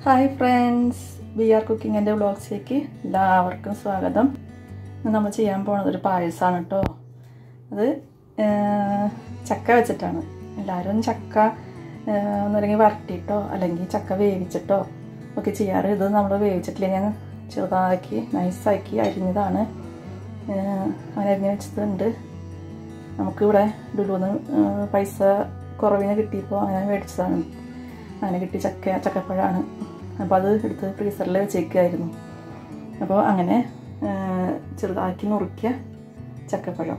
hi friends B R കുക്കിങ്ങിൻ്റെ വ്ളോഗ്സിലേക്ക് എല്ലാവർക്കും സ്വാഗതം ഇന്ന് നമ്മൾ ചെയ്യാൻ പോണത് ഒരു പായസമാണ് കേട്ടോ അത് ഏർ, ചക്ക വെച്ചിട്ടാണ് എല്ലാവരും ചക്ക ഏർ, ഒന്നല്ലെങ്കിൽ വരട്ടിയിട്ടോ അല്ലെങ്കിൽ ചക്ക വേവിച്ചിട്ടോ ഒക്കെ ചെയ്യാറ് ഇത് നമ്മൾ വേവിച്ചിട്ടില്ല ഞാൻ ചെറുതാക്കി നൈസാക്കി അരിഞ്ഞതാണ് ഏർ, അങ്ങനെ അരിഞ്ഞ് വെച്ചിട്ടുണ്ട് നമുക്കിവിടെ ലുലുന്ന് പൈസ കുറവിന് കിട്ടിയപ്പോൾ അങ്ങനെ മേടിച്ചതാണ് അങ്ങനെ കിട്ടിയ ചക്ക ചക്കപ്പഴമാണ് അപ്പോൾ അത് എടുത്ത് ഫ്രീസറിൽ വെച്ചേക്കായിരുന്നു അപ്പോൾ അങ്ങനെ ആ, ചെറുതാക്കി നുറുക്കിയ ചക്കപ്പഴം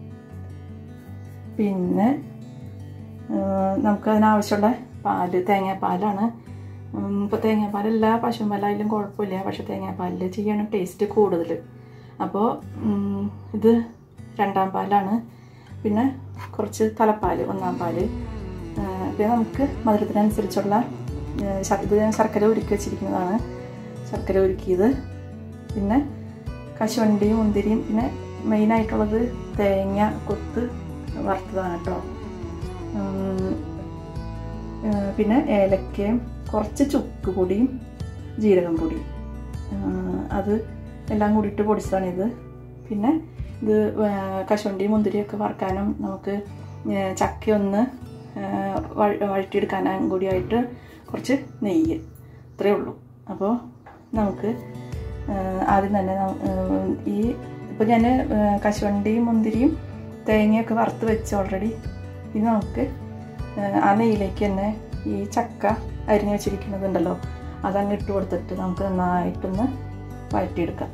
പിന്നെ ആ, നമുക്ക് അതിനാവശ്യമുള്ള പാല് തേങ്ങാപ്പാലാണ് ഇപ്പോൾ തേങ്ങാപ്പാലല്ല പശുവും പാലായാലും കുഴപ്പമില്ല പക്ഷെ തേങ്ങാപ്പാലിൽ ചെയ്യണം ടേസ്റ്റ് കൂടുതൽ അപ്പോൾ ഉം, ഇത് രണ്ടാം പാലാണ് പിന്നെ കുറച്ച് തലപ്പാൽ ഒന്നാം പാല് ആ, പിന്നെ നമുക്ക് മധുരത്തിനനുസരിച്ചുള്ള ആ, ശ- ഇത് ഞാൻ ശർക്കര ഉരുക്കി വെച്ചിരിക്കുന്നതാണ് ശർക്കര ഉരുക്കിയത് പിന്നെ കശുവണ്ടിയും മുന്തിരിയും പിന്നെ മെയിനായിട്ടുള്ളത് തേങ്ങ കൊത്ത് വറുത്തതാണ് കേട്ടോ ഉം, ആ, പിന്നെ ഏലക്കയും കുറച്ച് ചുക്ക് പൊടിയും ജീരകം പൊടിയും ആ, അത് എല്ലാം കൂടിയിട്ട് പൊടിച്ചതാണിത് പിന്നെ ഇത് ആ, കശുവണ്ടി മുന്തിരിയൊക്കെ വറുക്കാനും നമുക്ക് ആ, ചക്കയൊന്ന് ആ, വഴ- വഴറ്റിയെടുക്കാനും കൂടിയായിട്ട് കുറച്ച് നെയ്യ് ഇത്രയേ ഉള്ളൂ അപ്പോൾ നമുക്ക് ആ, ആദ്യം തന്നെ ന- ആ, ഈ ഇപ്പോൾ ഞാൻ കശുവണ്ടിയും മുന്തിരിയും തേങ്ങയൊക്കെ വറുത്ത് വെച്ച് ഓൾറെഡി ഇനി നമുക്ക് ആ, ആ നെയ്യിലേക്ക് തന്നെ ഈ ചക്ക അരിഞ്ഞ് വെച്ചിരിക്കുന്നതുണ്ടല്ലോ അതങ്ങ് ഇട്ട് കൊടുത്തിട്ട് നമുക്ക് നന്നായിട്ടൊന്ന് വഴറ്റിയെടുക്കാം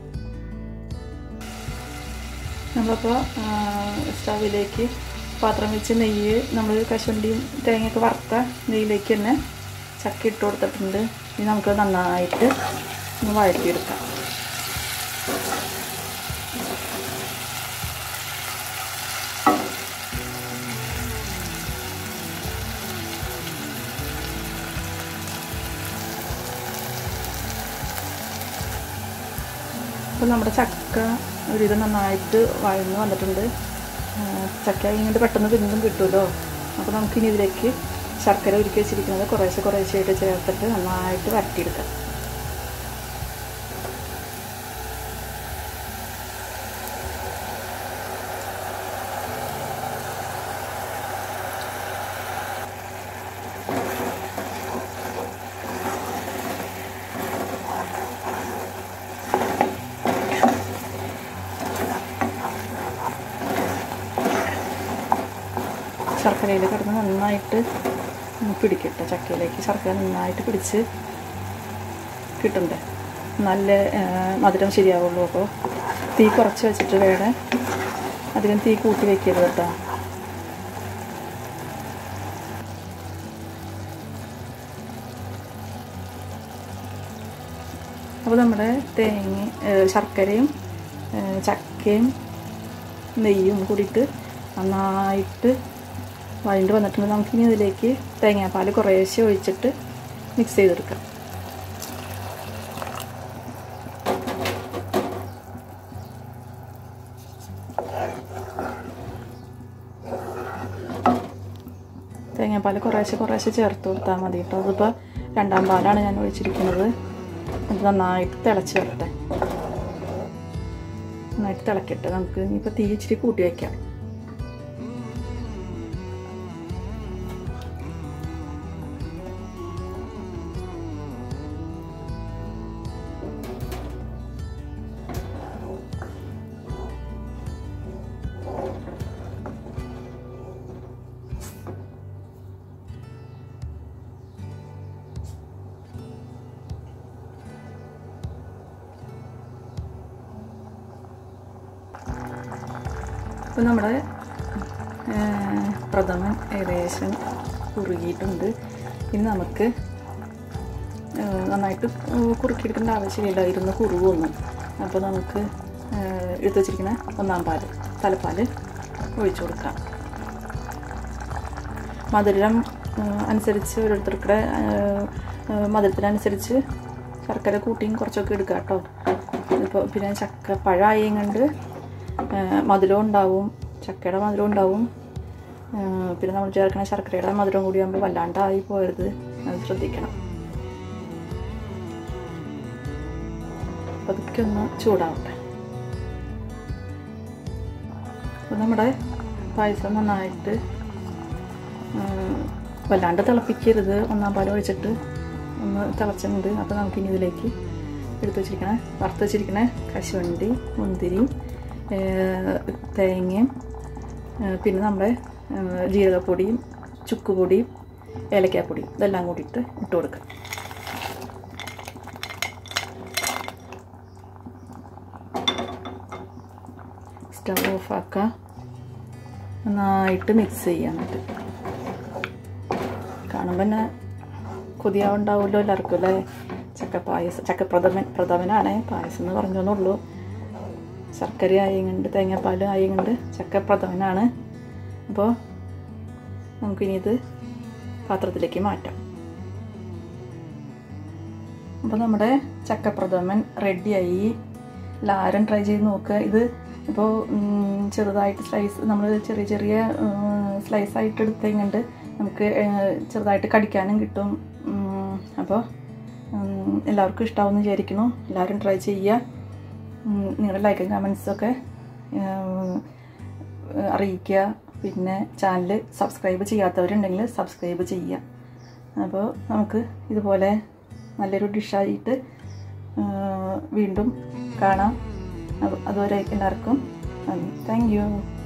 നമ്മളിപ്പോൾ സ്റ്റവിലേക്ക് പാത്രം വെച്ച് നെയ്യ് നമ്മൾ കശുവണ്ടിയും തേങ്ങയൊക്കെ വറുത്ത നെയ്യിലേക്ക് തന്നെ ചക്ക ഇട്ട് കൊടുത്തിട്ടുണ്ട് ഇനി നമുക്ക് നന്നായിട്ട് ഒന്ന് വഴറ്റിയെടുക്കാം അപ്പോൾ നമ്മുടെ ചക്ക ഒരുവിധം നന്നായിട്ട് വഴന്ന് വന്നിട്ടുണ്ട് ആ, ചക്ക ഇങ്ങോട്ട് പെട്ടെന്ന് പിന്നും കിട്ടുമല്ലോ അപ്പോൾ നമുക്കിനി ഇതിലേക്ക് ശർക്കര ഉരുക്കി വെച്ചിരിക്കുന്നത് കുറേശ്ശെ കുറേശ്ശെയായിട്ട് ചേർത്തിട്ട് നന്നായിട്ട് വരട്ടിയെടുക്കാം ശർക്കരയിൽ കിടന്ന് നന്നായിട്ട് പിടിക്കട്ടെ ചക്കയിലേക്ക് ശർക്കര നന്നായിട്ട് പിടിച്ച് കിട്ടണ്ടേ നല്ല ആ, മധുരം ശരിയാവുള്ളൂ അപ്പോൾ തീ കുറച്ച് വെച്ചിട്ട് വേണം അധികം തീ കൂട്ടി വെക്കരുത് കേട്ടോ അപ്പോൾ നമ്മുടെ തേങ്ങ ഏ, ശർക്കരയും ഏ, ചക്കയും നെയ്യും കൂടിയിട്ട് നന്നായിട്ട് വഴണ്ട് വന്നിട്ടുണ്ട് നമുക്കിനി ഇതിലേക്ക് തേങ്ങാപ്പാൽ കുറേശ്ശെ ഒഴിച്ചിട്ട് മിക്സ് ചെയ്തെടുക്കാം തേങ്ങാപ്പാൽ കുറേശ്ശെ കുറേശ്ശെ ചേർത്ത് കൊടുത്താൽ മതി കേട്ടോ അതിപ്പോൾ രണ്ടാം പാലാണ് ഞാൻ ഒഴിച്ചിരിക്കുന്നത് അത് നന്നായിട്ട് തിളച്ച് വരട്ടെ നന്നായിട്ട് തിളക്കട്ടെ നമുക്ക് ഇനിയിപ്പോൾ തീ ഇച്ചിരി കൂട്ടി വയ്ക്കാം അപ്പോൾ നമ്മുടെ ആ, പ്രഥമൻ ഏകദേശം കുറുകിയിട്ടുണ്ട് ഇനി നമുക്ക് ആ, നന്നായിട്ട് കുറുക്കിയെടുക്കേണ്ട ആവശ്യമില്ല ഇരുന്ന് കുറുകൊന്നും അപ്പോൾ നമുക്ക് ആ, എടുത്ത് വെച്ചിരിക്കുന്ന ഒന്നാം പാല് തലപ്പാല് ഒഴിച്ചു കൊടുക്കാം മധുരം ആ, അനുസരിച്ച് ഓരോരുത്തർക്കുടെ ആ, ആ, മധുരത്തിനനുസരിച്ച് ശർക്കര കൂട്ടിയും കുറച്ചൊക്കെ എടുക്കാം കേട്ടോ ഇപ്പോൾ പിന്നെ ചക്ക പഴമായും കണ്ട് മധുരവും ഉണ്ടാവും ചക്കയുടെ മധുരം ഉണ്ടാവും ആ, പിന്നെ നമ്മൾ ചേർക്കുന്ന ശർക്കരയുടെ മധുരം കൂടി ആകുമ്പോൾ വല്ലാണ്ടായി പോകരുത് അത് ശ്രദ്ധിക്കണം പതുക്കെ ഒന്ന് ചൂടാവട്ടെ അപ്പോൾ നമ്മുടെ പായസം നന്നായിട്ട് ഉം, വല്ലാണ്ട് തിളപ്പിക്കരുത് ഒന്നാം പാൽ ഒഴിച്ചിട്ട് ഒന്ന് തിളച്ചിട്ടുണ്ട് അപ്പോൾ നമുക്കിനി ഇതിലേക്ക് എടുത്ത് വെച്ചിരിക്കണ വറുത്ത് വെച്ചിരിക്കണ കശുവണ്ടി മുന്തിരി ഏഹ്, തേങ്ങയും ഏഹ്, പിന്നെ നമ്മുടെ ഏഹ്, ജീരകപ്പൊടിയും ചുക്കുപൊടിയും ഏലക്കാപ്പൊടിയും ഇതെല്ലാം കൂടിയിട്ട് ഇട്ട് കൊടുക്കാം സ്റ്റവ് ഓഫാക്കുക നന്നായിട്ട് മിക്സ് ചെയ്യാൻ എന്നിട്ട് കാണുമ്പോൾ തന്നെ കൊതിയാവുണ്ടാവുമല്ലോ എല്ലാവർക്കും അല്ലേ ചക്ക പായസം ചക്ക പ്രഥമൻ പ്രഥമനാണ് പായസം എന്ന് പറഞ്ഞോന്നുള്ളൂ ശർക്കര ആയങ്ങണ്ട് തേങ്ങാപ്പാൽ ആയങ്ങണ്ട് ചക്ക പ്രഥമനാണ് അപ്പോൾ നമുക്കിനി ഇത് പാത്രത്തിലേക്ക് മാറ്റാം അപ്പോൾ നമ്മുടെ ചക്കപ്രഥമൻ റെഡിയായി എല്ലാവരും ട്രൈ ചെയ്ത് നോക്കുക ഇത് ഇപ്പോൾ ചെറുതായിട്ട് സ്ലൈസ് നമ്മൾ ചെറിയ ചെറിയ സ്ലൈസ് ആയിട്ട് എടുത്തങ്ങണ്ട് നമുക്ക് ഏഹ്, ചെറുതായിട്ട് കടിക്കാനും കിട്ടും ഉം, അപ്പോൾ ഉം, എല്ലാവർക്കും ഇഷ്ടമാവുമെന്ന് വിചാരിക്കുന്നു എല്ലാവരും ട്രൈ ചെയ്യുക ഉം, നിങ്ങളുടെ ലൈക്കും കമൻസൊക്കെ അറിയിക്കുക പിന്നെ ചാനൽ സബ്സ്ക്രൈബ് ചെയ്യാത്തവരുണ്ടെങ്കിൽ സബ്സ്ക്രൈബ് ചെയ്യുക അപ്പോൾ നമുക്ക് ഇതുപോലെ നല്ലൊരു ഡിഷായിട്ട് വീണ്ടും കാണാം അപ്പോൾ അതുവരെ എല്ലാവർക്കും നന്ദി താങ്ക് യു